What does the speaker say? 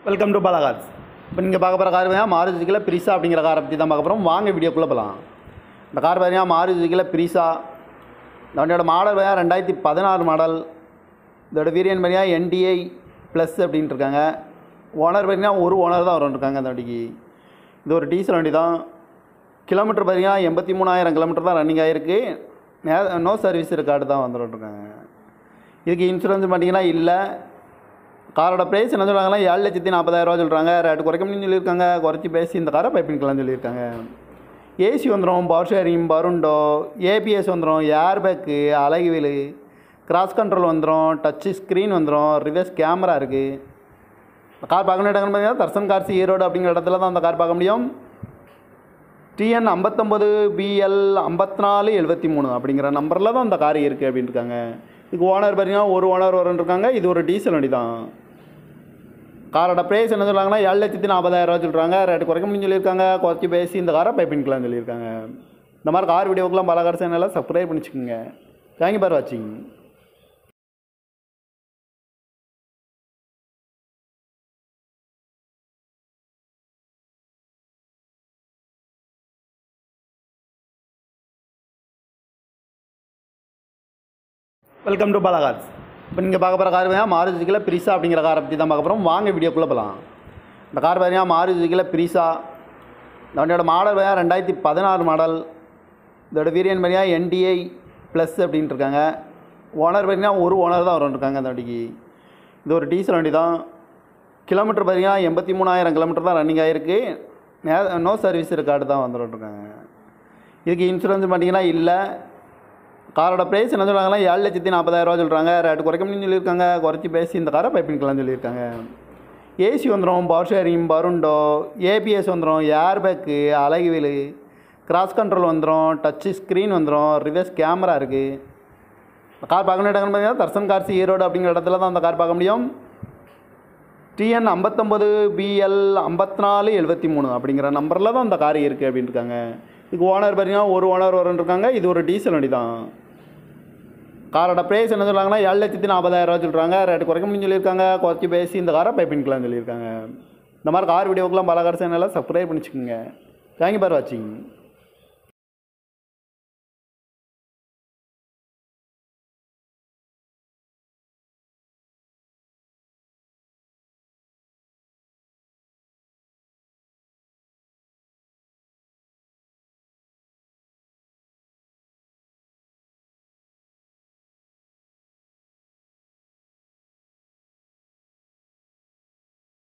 welcome to Bala cars இப்போ நீங்கள் பார்க்க போகிற கார் பார்த்தீங்கன்னா மாருதிக்கில் பிரிசா அப்படிங்கிற காரை பற்றி தான் பார்க்க போகிறோம் வாங்க வீடியோக்குள்ளே போகலாம் இந்த கார் பார்த்தீங்கன்னா மாருதிக்கில் பிரிசா இந்த வண்டியோட மாடல் பார்த்தீங்கன்னா ரெண்டாயிரத்தி பதினாறு மாடல் இதோட வேரியன்ட் பார்த்தீங்கன்னா என்டிஐ ப்ளஸ் அப்படின்ட்டு இருக்காங்க ஓனர் பார்த்தீங்கன்னா ஒரு ஓனர் தான் இருக்காங்க அந்த வண்டிக்கு இது ஒரு டீசல் வண்டி தான் கிலோமீட்டர் பார்த்தீங்கன்னா எண்பத்தி மூணாயிரம் கிலோமீட்டர் தான் ரன்னிங் ஆகிருக்கு நோ சர்வீஸ் ரெக்கார்டு தான் வந்துட்டுருக்காங்க இதுக்கு இன்சூரன்ஸ் பார்த்தீங்கன்னா இல்லை காரோட ப்ரைஸ் என்ன சொல்கிறாங்கன்னா ஏழு லட்சத்தி நாற்பதாயிரரூவா சொல்கிறாங்க ரேட்டு குறைக்க முடியும்னு சொல்லியிருக்காங்க குறைச்சி பேசி இந்த காரை பைப்பின்கலாம் சொல்லியிருக்காங்க ஏசி வந்துடும் பவர் ஷேரிங் பருண்டோ ஏபிஎஸ் வந்துடும் ஏர் பேக்கு அழகு வீலு கிராஸ் கண்ட்ரோல் வந்துடும் டச்சு ஸ்க்ரீன் வந்துடும் ரிவர்ஸ் கேமரா இருக்குது கார் பார்க்கணும் இடங்கன்னு பார்த்தீங்கன்னா தர்சன் கார்ஸ் ஈரோடு அப்படிங்கிற இடத்துல தான் அந்த கார் பார்க்க முடியும் டிஎன் ஐம்பத்தொம்பது பிஎல் ஐம்பத்தி நாலு எழுபத்தி மூணு அப்படிங்கிற நம்பரில் தான் அந்த கார் இருக்குது அப்படின்னு இருக்காங்க இதுக்கு ஓனர் பார்த்தீங்கன்னா ஒரு ஓனர் வரன்னு இருக்காங்க இது ஒரு டீசல் வண்டி தான் காரோட ப்ரைஸ் என்ன சொல்கிறாங்கன்னா ஏழு லட்சத்தி நாற்பதாயிரரூவா சொல்கிறாங்க ரேட்டு குறைக்க முடியும்னு சொல்லியிருக்காங்க குறைச்சி பேசி இந்த காரை பைப்பின்கலாம் சொல்லியிருக்காங்க இந்த மாதிரி கார் வீடியோக்கெலாம் பல கார் சேனலில் சப்ஸ்கிரைப் பண்ணிச்சுக்கோங்க தேங்க்யூ பார் வாட்சிங் வெல்கம் டு பாலா கார்ஸ் இப்போ நீங்கள் பார்க்க போகிற கார் பார்த்தீங்கன்னா மாருதிக்கில் பிரிசா அப்படிங்கிற காரை பற்றி தான் பார்க்க போகிறோம் வாங்க வீடியோக்குள்ளே போகலாம் இந்த கார் பார்த்தீங்கன்னா மாருதிக்கில் பிரிசா இந்த வண்டியோட மாடல் பார்த்தீங்கன்னா ரெண்டாயிரத்தி பதினாறு மாடல் இதோட வேரியன்ட் பார்த்தீங்கன்னா என்டிஐ ப்ளஸ் அப்படின்ட்டு இருக்காங்க ஓனர் பார்த்தீங்கன்னா ஒரு ஓனர் தான் இருக்காங்க அந்த வண்டிக்கு இது ஒரு டீசல் வண்டி தான் கிலோமீட்டர் பார்த்தீங்கன்னா எண்பத்தி மூணாயிரம் கிலோமீட்டர் தான் ரன்னிங் ஆகிருக்கு நோ சர்வீஸ் ரெக்கார்டு தான் வந்துட்டுருக்காங்க இதுக்கு இன்சூரன்ஸ் பார்த்தீங்கன்னா இல்லை காரோட ப்ரைஸ் என்ன சொல்கிறாங்கன்னா ஏழு லட்சத்தி நாற்பதாயிரரூவா சொல்கிறாங்க ரேட்டு குறைக்க முடியும்னு சொல்லியிருக்காங்க குறைச்சி பேசி இந்த காரை பைப்பின்கலாம் சொல்லியிருக்காங்க ஏசி வந்துடும் பவர் ஷேரிங் பருண்டோ ஏபிஎஸ் வந்துடும் ஏர் பேக்கு அழகு வீலு கிராஸ் கண்ட்ரோல் வந்துடும் டச்சு ஸ்க்ரீன் வந்துடும் ரிவர்ஸ் கேமரா இருக்குது கார் பார்க்கணும் இடங்கன்னு பார்த்தீங்கன்னா தர்சன் கார்ஸ் ஈரோடு அப்படிங்கிற இடத்துல தான் அந்த கார் பார்க்க முடியும் டிஎன் ஐம்பத்தொம்பது பிஎல் ஐம்பத்தி நாலு எழுபத்தி மூணு அப்படிங்கிற நம்பரில் தான் அந்த கார் இருக்குது அப்படின்னு இருக்காங்க இதுக்கு ஓனர் பார்த்தீங்கன்னா ஒரு ஓனர் வரன்னு இருக்காங்க இது ஒரு டீசல் வண்டி தான் காரோட ப்ரைஸ் என்ன சொல்கிறாங்கன்னா ஏழு லட்சத்தி நாற்பதாயிரரூவா சொல்கிறாங்க ரேட்டு குறைக்க முடியும்னு சொல்லியிருக்காங்க குறைச்சி பேசி இந்த காரை பைப்பின்கலாம் சொல்லியிருக்காங்க இந்த மாதிரி கார் வீடியோக்கெலாம் பல கார் சேனலில் சப்ஸ்கிரைப் பண்ணிச்சுக்கோங்க தேங்க்யூ பார் வாட்சிங்